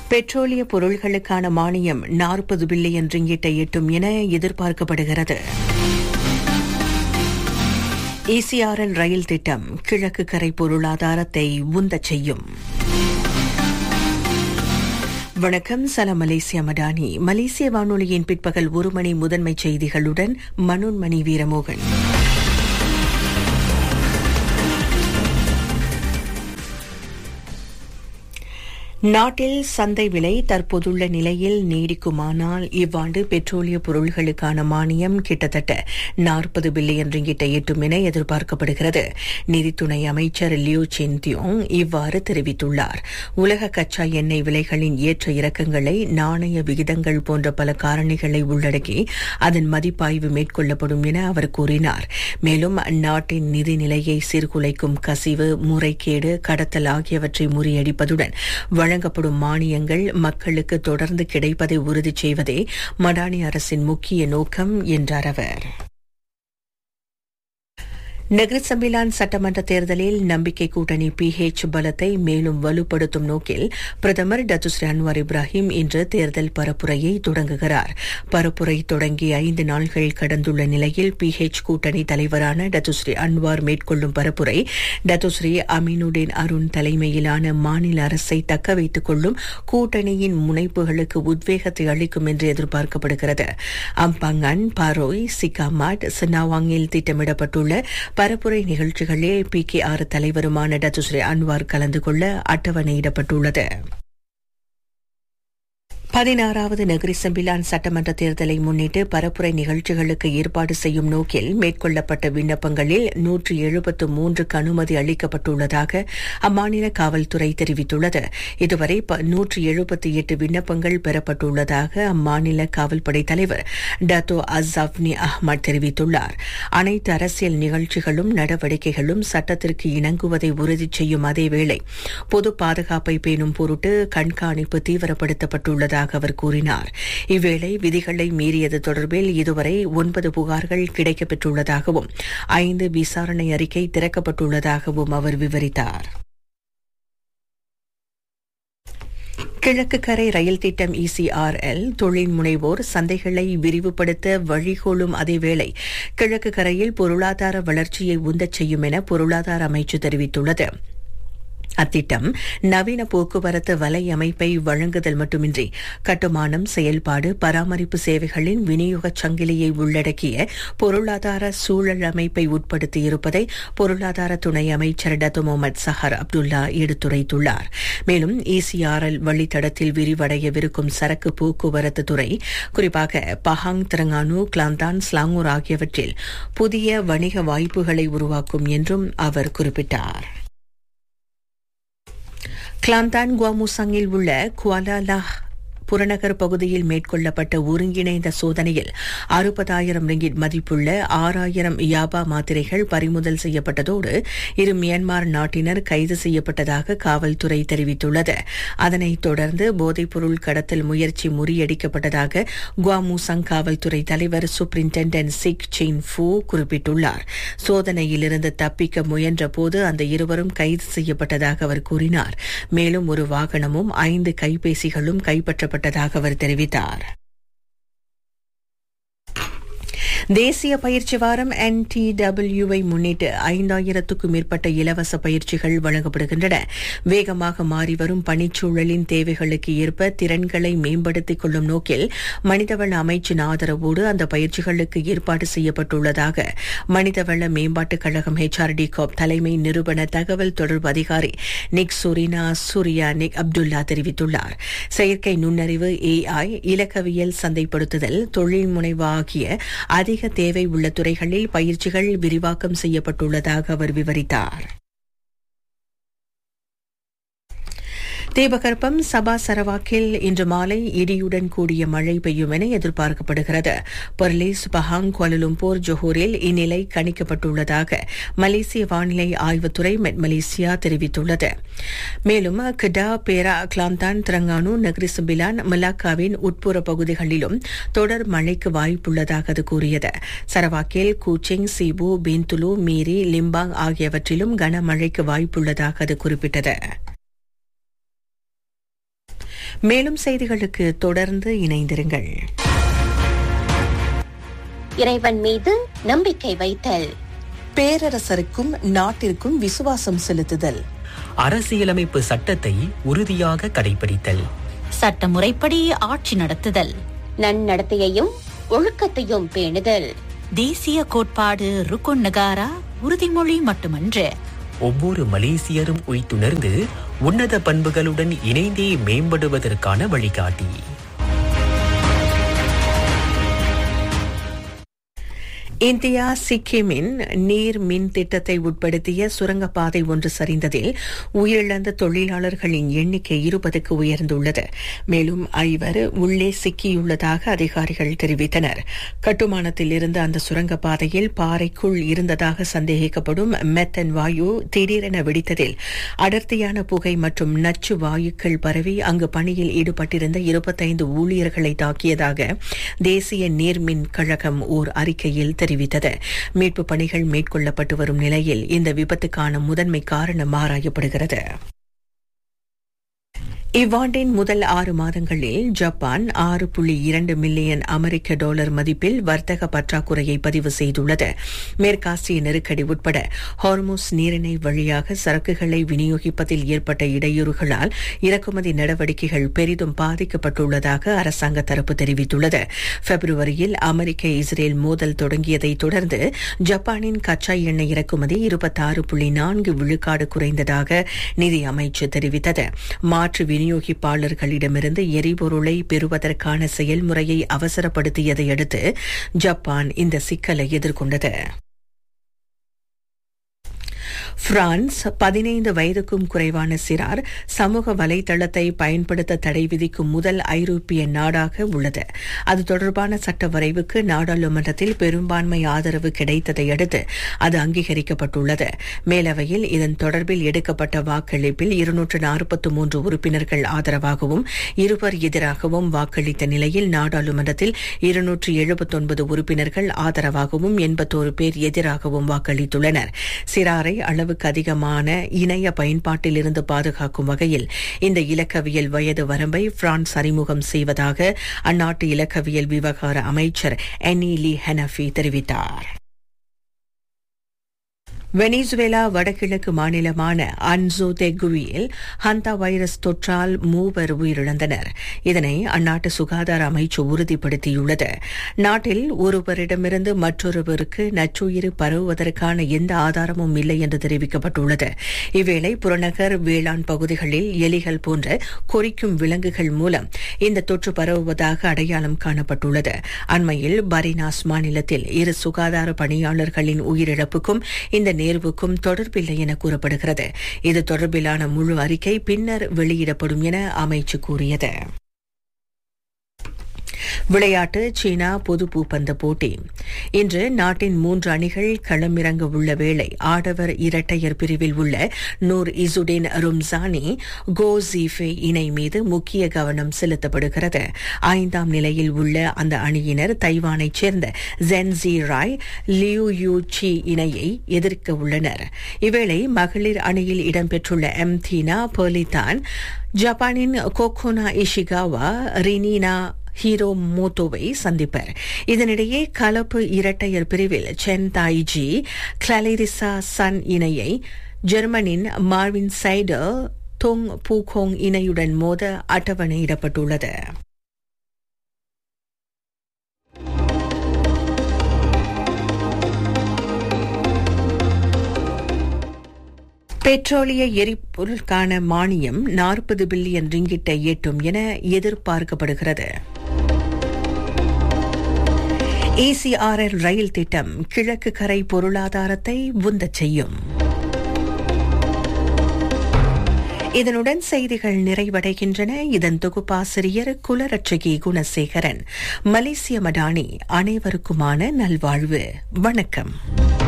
பெட்ரோலிய பொருள்களுக்கான மானியம் நாற்பது பில்லியன் ரிங்கிட்டை எட்டும் என எதிர்பார்க்கப்படுகிறது இசிஆர்எல் ரயில் திட்டம் கிழக்கு கரை பொருளாதாரத்தை உந்தச் செய்யும் வணக்கம் சலாம் மலேசியா மடானி மலேசிய வானொலியின் பிற்பகல் ஒரு மணி முதன்மை செய்திகளுடன் மனோன்மணி வீரமோகன் நாட்டில் சந்தை விலை தற்போதுள்ள நிலையில் நீடிக்குமானால் இவ்வாண்டு பெட்ரோலிய பொருள்களுக்கான மானியம் கிட்டத்தட்ட நாற்பது பில்லியன் ரிங்கிட்டை எட்டும் என எதிர்பார்க்கப்படுகிறது நிதித்துறை அமைச்சர் லியூ சின்தியோங் இவ்வாறு தெரிவித்துள்ளார் உலக கச்சா எண்ணெய் விலைகளின் ஏற்ற இறக்கங்களை நாணய விகிதங்கள் போன்ற பல காரணிகளை உள்ளடக்கி அதன் மதிப்பாய்வு மேற்கொள்ளப்படும் என அவர் கூறினார் மேலும் நாட்டின் நிதி நிலையை சீர்குலைக்கும் கசிவு முறைகேடு கடத்தல் ஆகியவற்றை முறியடிப்பதுடன் வழங்கப்படும் மானியங்கள் மக்களுக்கு தொடர்ந்து கிடைப்பதை உறுதி செய்வதே மடானி அரசின் முக்கிய நோக்கம் என்றார் அவர் நகர சம்பிலான் சட்டமன்ற தேர்தலில் நம்பிக்கை கூட்டணி பிஹெச் பலத்தை மேலும் வலுப்படுத்தும் நோக்கில் பிரதமர் டத்துஸ்ரீ அன்வார் இப்ராஹிம் இன்று தேர்தல் பரப்புரையை தொடங்குகிறார் பரப்புரை தொடங்கி ஐந்து நாள்கள் கடந்துள்ள நிலையில் பிஹெச் கூட்டணி தலைவரான டத்துஸ்ரீ அன்வார் மேற்கொள்ளும் பரப்புரை டத்துஸ்ரீ அமீனுடீன் அருண் தலைமையிலான மாநில அரசை தக்க வைத்துக் கொள்ளும் கூட்டணியின் முனைப்புகளுக்கு உத்வேகத்தை அளிக்கும் என்று எதிர்பார்க்கப்படுகிறது அம்பங்கன் பரோய் சிகாமாட் சினாவாங்கில் திட்டமிடப்பட்டுள்ள பரப்புரை நிகழ்ச்சிகளில் பி கே ஆர் தலைவருமான டத்துஸ்ரீ அன்வார் கலந்து கொள்ள அட்டவணையிடப்பட்டுள்ளது பதினாறாவது நகரி செம்பிலான் சட்டமன்ற தேர்தலை முன்னிட்டு பரப்புரை நிகழ்ச்சிகளுக்கு ஏற்பாடு செய்யும் நோக்கில் மேற்கொள்ளப்பட்ட விண்ணப்பங்களில் நூற்று எழுபத்து மூன்றுக்கு அனுமதி அளிக்கப்பட்டுள்ளதாக அம்மாநில காவல்துறை தெரிவித்துள்ளது இதுவரை நூற்று எழுபத்தி எட்டு விண்ணப்பங்கள் பெறப்பட்டுள்ளதாக அம்மாநில காவல்படை தலைவர் டத்தோ அசாப்னி அஹ்மத் தெரிவித்துள்ளார் அனைத்து அரசியல் நிகழ்ச்சிகளும் நடவடிக்கைகளும் சட்டத்திற்கு இணங்குவதை உறுதி செய்யும் அதேவேளை பொது பாதுகாப்பை பேணும் பொருட்டு கண்காணிப்பு தீவிரப்படுத்தப்பட்டுள்ளதாக உள்ளதாக அவர் கூறினார் இவ்வேளை விதிகளை மீறியது தொடர்பில் இதுவரை ஒன்பது புகார்கள் கிடைக்கப்பெற்றுள்ளதாகவும் ஐந்து விசாரணை அறிக்கை திறக்கப்பட்டுள்ளதாகவும் அவர் விவரித்தார் கிழக்கு கரை ரயில் திட்டம் இசிஆர்எல் தொழில் முனைவோர் சந்தைகளை விரிவுபடுத்த வழிகோலும் அதேவேளை கிழக்கு கரையில் பொருளாதார வளர்ச்சியை உந்தச் செய்யும் என பொருளாதார அமைச்சு தெரிவித்துள்ளது அத்திட்டம் நவீன போக்குவரத்து வலை அமைப்பை வழங்குதல் மட்டுமின்றி கட்டுமானம் செயல்பாடு பராமரிப்பு சேவைகளின் விநியோக சங்கிலியை உள்ளடக்கிய பொருளாதார சூழல் அமைப்பை உட்படுத்தியிருப்பதை பொருளாதார துணை அமைச்சர் டத்து முகமது சஹர் அப்துல்லா எடுத்துரைத்துள்ளார் மேலும் இசிஆர்எல் வழித்தடத்தில் விரிவடையவிருக்கும் சரக்கு போக்குவரத்து துறை குறிப்பாக பஹாங் திரங்கானு கிளாந்தான் ஸ்லாங்கூர் ஆகியவற்றில் புதிய வணிக வாய்ப்புகளை உருவாக்கும் என்றும் அவர் குறிப்பிட்டார் கிளாந்தான் குவாமுசாங்கில் உள்ள குவாலாலா புறநகர் பகுதியில் மேற்கொள்ளப்பட்ட ஒருங்கிணைந்த சோதனையில் அறுபதாயிரம் ரிங்கிட் மதிப்புள்ள ஆறாயிரம் யாபா மாத்திரைகள் பறிமுதல் செய்யப்பட்டதோடு இரு மியான்மர் நாட்டினர் கைது செய்யப்பட்டதாக காவல்துறை தெரிவித்துள்ளது அதனைத் தொடர்ந்து போதைப்பொருள் கடத்தல் முயற்சி முறியடிக்கப்பட்டதாக குவாமுசங் காவல்துறை தலைவர் சூப்பரிண்டென்டென்ட் சிக் சின் ஃபூ குறிப்பிட்டுள்ளார் சோதனையிலிருந்து தப்பிக்க முயன்ற போது அந்த இருவரும் கைது செய்யப்பட்டதாக அவர் கூறினார் மேலும் ஒரு வாகனமும் ஐந்து கைபேசிகளும் கைப்பற்றப்பட்ட செய்யப்பட்டதாக அவர் தெரிவித்தார் தேசிய பயிற்சி வாரம் என்டிடபிள்யூவை முன்னிட்டு ஐந்தாயிரத்துக்கும் மேற்பட்ட இலவச பயிற்சிகள் வழங்கப்படுகின்றன வேகமாக மாறிவரும் பணிச்சூழலின் தேவைகளுக்கு ஏற்ப திறன்களை மேம்படுத்திக் கொள்ளும் நோக்கில் மனிதவள அமைச்சின் ஆதரவோடு அந்த பயிற்சிகளுக்கு ஏற்பாடு செய்யப்பட்டுள்ளதாக மனிதவள மேம்பாட்டுக் கழகம் ஹெச்ஆர்டி காப் தலைமை நிறுவன தகவல் தொடர்பு அதிகாரி நிக் சுரினா சூரியா நிக் அப்துல்லா தெரிவித்துள்ளார் செயற்கை நுண்ணறிவு ஏஐ இலக்கவியல் சந்தைப்படுத்துதல் தொழில் முனைவு ஆகிய அதிக தேவை உள்ள துறைகளில் பயிற்சிகள் விரிவாக்கம் செய்யப்பட்டுள்ளதாக அவர் விவரித்தார் தேபகற்பம் சபா சரவாக்கில் இன்று மாலை இடியுடன் கூடிய மழை பெய்யும் என எதிர்பார்க்கப்படுகிறது பொர்லிஸ் பஹாங் கோலலும்பூர் ஜொஹூரில் இந்நிலை கணிக்கப்பட்டுள்ளதாக மலேசிய வானிலை ஆய்வுத்துறை மெட் மலேசியா தெரிவித்துள்ளது மேலும் Kedah Perak Kelantan Terengganu Negeri Sembilan மலாக்காவின் உட்புற பகுதிகளிலும் தொடர் மழைக்கு வாய்ப்புள்ளதாக அது கூறியது சரவாக்கில் கூச்சிங் சிபு பீந்துலு மீரி லிம்பாங் ஆகியவற்றிலும் கனமழைக்கு வாய்ப்புள்ளதாக அது குறிப்பிட்டது மேலும் செய்திகளுக்கு தொடர்ந்து இணைந்திருங்கள் இறைவன் மீது நம்பிக்கை வைத்தல் பேரரசருக்கும் நாட்டிற்கும் விசுவாசம் செலுத்துதல் அரசியலமைப்பு சட்டத்தை உறுதியாக கடைபிடித்தல் சட்டமுறைப்படி ஆட்சி நடத்துதல் நன்னடத்தையையும் ஒழுக்கத்தையும் பேணுதல் தேசிய கோட்பாடு ருக்குன் நகாரா உறுதிமொழி மட்டுமன்று ஒவ்வொரு மலேசியரும் உய்த்துணர்ந்து உன்னத பண்புகளுடன் இணைந்தே மேம்படுவதற்கான வழிகாட்டி இந்தியா சிக்கிமின் நீர் மின் திட்டத்தை உட்படுத்திய சுரங்கப்பாதை ஒன்று சரிந்ததில் உயிரிழந்த தொழிலாளர்களின் எண்ணிக்கை இருபதுக்கு உயர்ந்துள்ளது மேலும் ஐவர் உள்ளே சிக்கியுள்ளதாக அதிகாரிகள் தெரிவித்தனர் கட்டுமானத்தில் இருந்த அந்த சுரங்கப்பாதையில் பாறைக்குள் இருந்ததாக சந்தேகிக்கப்படும் மெத்தன் வாயு திடீரென வெடித்ததில் அடர்த்தியான புகை மற்றும் நச்சு வாயுக்கள் பரவி அங்கு பணியில் ஈடுபட்டிருந்த இருபத்தைந்து ஊழியர்களை தாக்கியதாக தேசிய நீர்மின் கழகம் ஓர் அறிக்கையில் தெரிவித்தது மீட்பு பணிகள் மேற்கொள்ளப்பட்டு வரும் நிலையில் இந்த விபத்துக்கான முதன்மை காரணம் ஆராயப்படுகிறது இவ்வாண்டின் முதல் ஆறு மாதங்களில் ஜப்பான் ஆறு புள்ளி இரண்டு மில்லியன் அமெரிக்க டாலர் மதிப்பில் வர்த்தக பற்றாக்குறையை பதிவு செய்துள்ளது மேற்காசிய நெருக்கடி உட்பட ஹார்மோஸ் நீரிணை வழியாக சரக்குகளை விநியோகிப்பதில் ஏற்பட்ட இடையூறுகளால் இறக்குமதி நடவடிக்கைகள் பெரிதும் பாதிக்கப்பட்டுள்ளதாக அரசாங்க தரப்பு தெரிவித்துள்ளது பிப்ரவரியில் அமெரிக்க இஸ்ரேல் மோதல் தொடங்கியதை தொடர்ந்து ஜப்பானின் கச்சா எண்ணெய் இறக்குமதி இருபத்தாறு புள்ளி நான்கு விழுக்காடு குறைந்ததாக நிதி அமைச்சு தெரிவித்தது மாற்று விநியோகிப்பாளர்களிடமிருந்து எரிபொருளை பெறுவதற்கான செயல்முறையை அவசரப்படுத்தியதை அடுத்து ஜப்பான் இந்த சிக்கலை எதிர்கொண்டது பிரான்ஸ் பதினைந்து வயதுக்கும் குறைவான சிறார் சமூக வலைதளத்தை பயன்படுத்த தடை விதிக்கும் முதல் ஐரோப்பிய நாடாக உள்ளது அது தொடர்பான சட்ட வரைவுக்கு நாடாளுமன்றத்தில் பெரும்பான்மை ஆதரவு கிடைத்ததை அடுத்து அது அங்கீகரிக்கப்பட்டுள்ளது மேலவையில் இதன் தொடர்பில் எடுக்கப்பட்ட வாக்களிப்பில் இருநூற்று நாற்பத்தி மூன்று உறுப்பினர்கள் ஆதரவாகவும் இருவர் எதிராகவும் வாக்களித்த நிலையில் நாடாளுமன்றத்தில் இருநூற்று எழுபத்தொன்பது உறுப்பினர்கள் ஆதரவாகவும் எண்பத்தோரு பேர் எதிராகவும் வாக்களித்துள்ளனர் சிறாரை அளவுக்கு அதிகமான இணைய பயன்பாட்டிலிருந்து பாதுகாக்கும் வகையில் இந்த இலக்கவியல் வயது வரம்பை பிரான்ஸ் அறிமுகம் செய்வதாக அந்நாட்டு இலக்கவியல் விவகார அமைச்சர் எனி லி ஹெனஃபி தெரிவித்தார் வெனிசுவேலா வடகிழக்கு மாநிலமான அன்சோ தெகுவியில் ஹந்தா வைரஸ் தொற்றால் மூவர் உயிரிழந்தனர் இதனை அந்நாட்டு சுகாதார அமைச்சு உறுதிப்படுத்தியுள்ளது நாட்டில் ஒருவரிடமிருந்து மற்றொருவருக்கு நச்சுயிர் பரவுவதற்கான எந்த ஆதாரமும் இல்லை என்று தெரிவிக்கப்பட்டுள்ளது இவ்வேளை புறநகர் வேளாண் பகுதிகளில் எலிகள் போன்ற கொறிக்கும் விலங்குகள் மூலம் இந்த தொற்று பரவுவதாக அடையாளம் காணப்பட்டுள்ளது அண்மையில் பரினாஸ் மாநிலத்தில் இரு சுகாதார பணியாளர்களின் உயிரிழப்புக்கும் இந்த நேர்வுக்கும் தொடர்பில்லை என கூறப்படுகிறது இது தொடர்பிலான முழு அறிக்கை பின்னர் வெளியிடப்படும் என அமைச்சு கூறியது விளையாட்டு சீனா பொது பூப்பந்து போட்டி இன்று நாட்டின் மூன்று அணிகள் களமிறங்க உள்ள வேளை ஆடவர் இரட்டையர் பிரிவில் உள்ள நூர் இசுடின் ரும்சானி கோ ஜீஃபே இணை மீது முக்கிய கவனம் செலுத்தப்படுகிறது ஐந்தாம் நிலையில் உள்ள அந்த அணியினர் தைவானைச் சேர்ந்த Chen Zhi Ray Liu Yu Chi இணையை எதிர்க்க உள்ளனர் இவ்வேளை மகளிர் அணியில் இடம்பெற்றுள்ள எம் தீனா பெர்லிதான் ஜப்பானின் கோகோனா இஷிகாவா ரினினா ஹீரோ மோட்டோவை சந்திப்பர் இதனிடையே கலப்பு இரட்டையர் பிரிவில் சென் தாய்ஜி கிளரிசா சன் இணையை ஜெர்மனின் மார்வின் சைடர் தொங் பூகோங் இணையுடன் மோத அட்டவணையிடப்பட்டுள்ளது பெட்ரோலிய எரிபொருளுக்கான மானியம் நாற்பது பில்லியன் ரிங்கிட்டை எட்டும் என எதிர்பார்க்கப்படுகிறது ஏசிஆர்எல் ரயில் திட்டம் கிழக்கு கரை பொருளாதாரத்தை உந்தச் செய்யும் இதனுடன் செய்திகள் நிறைவடைகின்றன இதன் தொகுப்பாசிரியர் குலரட்சகி குணசேகரன் மலேசிய மடானி அனைவருக்குமான நல்வாழ்வு வணக்கம்